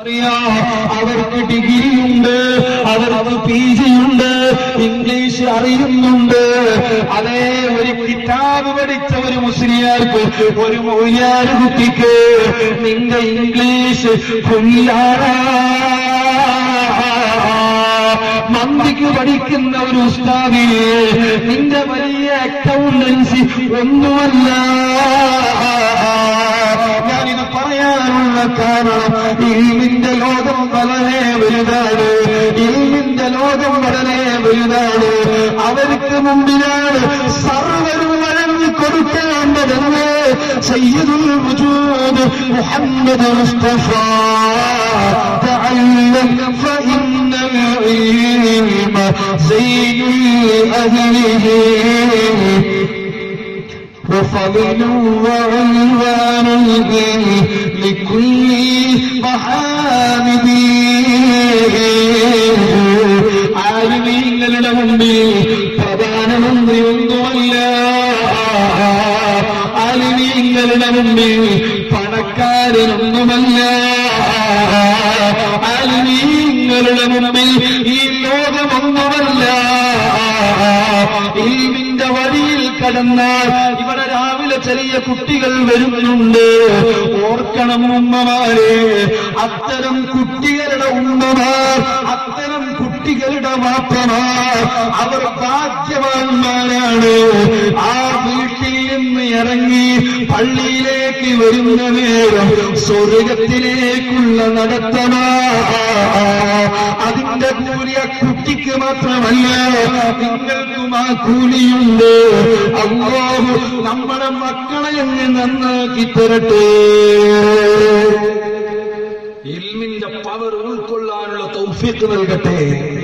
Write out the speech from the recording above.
അറിയാം അവർക്ക് ഡിഗ്രിയുണ്ട് അവർക്ക് പി ജിയുണ്ട് ഇംഗ്ലീഷ് അറിയുന്നുണ്ട് അതേ ഒരു കിതാബ് പഠിച്ച ഒരു മുസ്ലിയാർക്ക് ഒരു മൊയ്യാർ കുട്ടിക്ക് നിന്റെ ഇംഗ്ലീഷ് പുല്ലാണ് മന്തിക്ക് പഠിക്കുന്ന ഒരു ഉസ്താദിന് നിന്റെ വലിയ അക്കൗണ്ടൻസി ഒന്നുമല്ല ഞാനിത് പറയാനുള്ള കാരണം ഇൽമിന്റെ ലോകം വളരെ വലുതാണ് ഇൽമിന്റെ ലോകം വളരെ വലുതാണ് അവർക്ക് മുമ്പിലാണ് സർവരും വഴങ്ങി കൊടുക്കേണ്ടതെന്ന് സയ്യിദുൽ വജൂദ് മുഹമ്മദ് മുസ്തഫ تعلم فإن العلم زين لأهله وفضل وعنوان لكل محامد ആരുമീങ്ങളുടെ മുമ്പിൽ പ്രധാനമന്ത്രി ഒന്നുമല്ല ആലിമീങ്ങളുടെ മുമ്പിൽ പണക്കാരനൊന്നുമല്ല ആലിമീങ്ങളുടെ മുമ്പിൽ ഈ ലോകമൊന്നുമല്ല ഇൽമിന്റെ വഴിയിൽ കടന്നാൽ ഇവിടെ രാവിലെ ചെറിയ കുട്ടികൾ വരുന്നുണ്ട് ഓർക്കണം ഉമ്മമാരെ അത്തരം കുട്ടികളുടെ ഉമ്മമാർ അത്തരം കുട്ടികളുടെ മാപ്പമാർ അവർ ഭാഗ്യവാന്മാരാണ് ആ വീട്ടിൽ നിന്ന് ഇറങ്ങി പള്ളിയിലേക്ക് വരുന്ന നേരം സ്വർഗത്തിലേക്കുള്ള നടത്തമാ അതിന്റെ കൂലി ആ കുട്ടിക്ക് മാത്രമല്ല നിങ്ങൾക്കും ആ കൂലിയുണ്ട് അള്ളാഹു നമ്മുടെ മക്കളെ അങ്ങ് നന്നാക്കി തരട്ടെ ഇൽമിന്റെ പവർ ഉൾക്കൊള്ളാനുള്ള തൗഫീഖ് നൽകട്ടെ